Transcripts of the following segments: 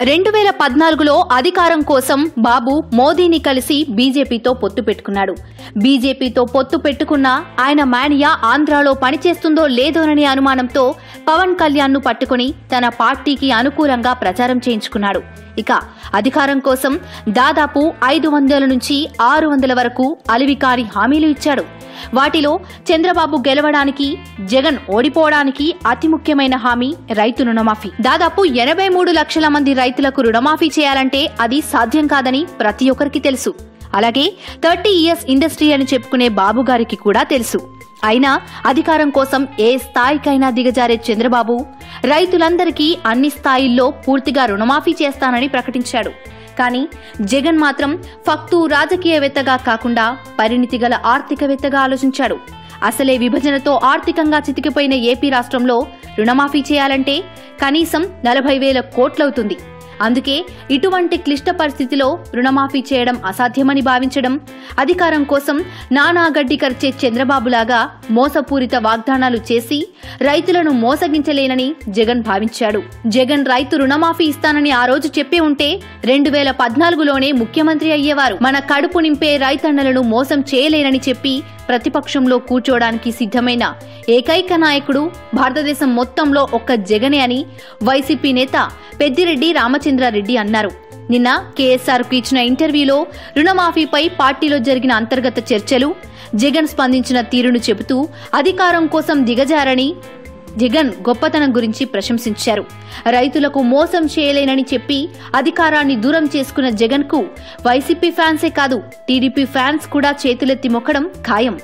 రెండు వేల పద్నాలుగులో అధికారం కోసం బాబు మోదీని కలిసి బీజేపీతో పొత్తు పెట్టుకున్నాడు బీజేపీతో పొత్తు పెట్టుకున్న ఆయన మానియా ఆంధ్రాలో పనిచేస్తుందో లేదోననే అనుమానంతో పవన్ కళ్యాణ్ ను పట్టుకుని తన పార్టీకి అనుకూలంగా ప్రచారం చేయించుకున్నాడు ఇక అధికారం కోసం దాదాపు ఐదు వందల నుంచి ఆరు వందల వరకు అలివికారి హామీలు ఇచ్చాడు వాటిలో చంద్రబాబు గెలవడానికి జగన్ ఓడిపోవడానికి అతి ముఖ్యమైన హామీ రైతు రుణమాఫీ దాదాపు ఎనభై మూడు లక్షల మంది రైతులకు రుణమాఫీ చేయాలంటే అది సాధ్యం కాదని ప్రతి ఒక్కరికి తెలుసు అలాగే థర్టీ ఇయర్స్ ఇండస్ట్రీ అని చెప్పుకునే బాబు గారికి కూడా తెలుసు అయినా అధికారం కోసం ఏ స్థాయికైనా దిగజారే చంద్రబాబు రైతులందరికీ అన్ని స్థాయిల్లో పూర్తిగా రుణమాఫీ చేస్తానని ప్రకటించాడు కానీ జగన్ మాత్రం ఫక్తు రాజకీయవేత్తగా కాకుండా పరిణితి గల ఆర్థికవేత్తగా ఆలోచించాడు అసలే విభజనతో ఆర్థికంగా చితికిపోయిన ఏపీ రాష్ట్రంలో రుణమాఫీ చేయాలంటే కనీసం నలభై వేల కోట్లవుతుంది అందుకే ఇటువంటి క్లిష్ట పరిస్థితిలో రుణమాఫీ చేయడం అసాధ్యమని భావించడం అధికారం కోసం నానా గడ్డి ఖర్చే చంద్రబాబులాగా మోసపూరిత వాగ్దానాలు చేసి రైతులను మోసగించలేనని జగన్ భావించాడు జగన్ రైతు రుణమాఫీ ఇస్తానని ఆ రోజు చెప్పి ఉంటే రెండు వేల పద్నాలుగులోనే ముఖ్యమంత్రి అయ్యేవారు మన కడుపు నింపే రైతన్నలను మోసం చేయలేనని చెప్పి ప్రతిపక్షంలో కూర్చోడానికి సిద్ధమైన ఏకైక నాయకుడు భారతదేశం మొత్తంలో ఒక్క జగనే అని వైసీపీ నేత పెద్దిరెడ్డి రామచంద్రారెడ్డి అన్నారు నిన్న కేఎస్ఆర్ కు ఇచ్చిన ఇంటర్వ్యూలో రుణమాఫీపై పార్టీలో జరిగిన అంతర్గత చర్చలు జగన్ స్పందించిన తీరును చెబుతూ అధికారం కోసం దిగజారని జగన్ గొప్పతనం గురించి ప్రశంసించారు రైతులకు మోసం చేయలేనని చెప్పి అధికారాన్ని దూరం చేసుకున్న జగన్ కు వైసీపీ ఫ్యాన్సే కాదు టీడీపీ ఫ్యాన్స్ కూడా చేతులెత్తి మొక్కడం ఖాయం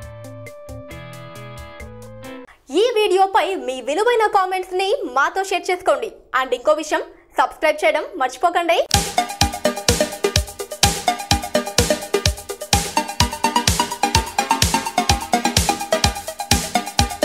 ఈ వీడియోపై మీ విలువైన కామెంట్స్ ని మాతో షేర్ చేసుకోండి అండ్ ఇంకో విషయం సబ్స్క్రైబ్ చేయడం మర్చిపోకండి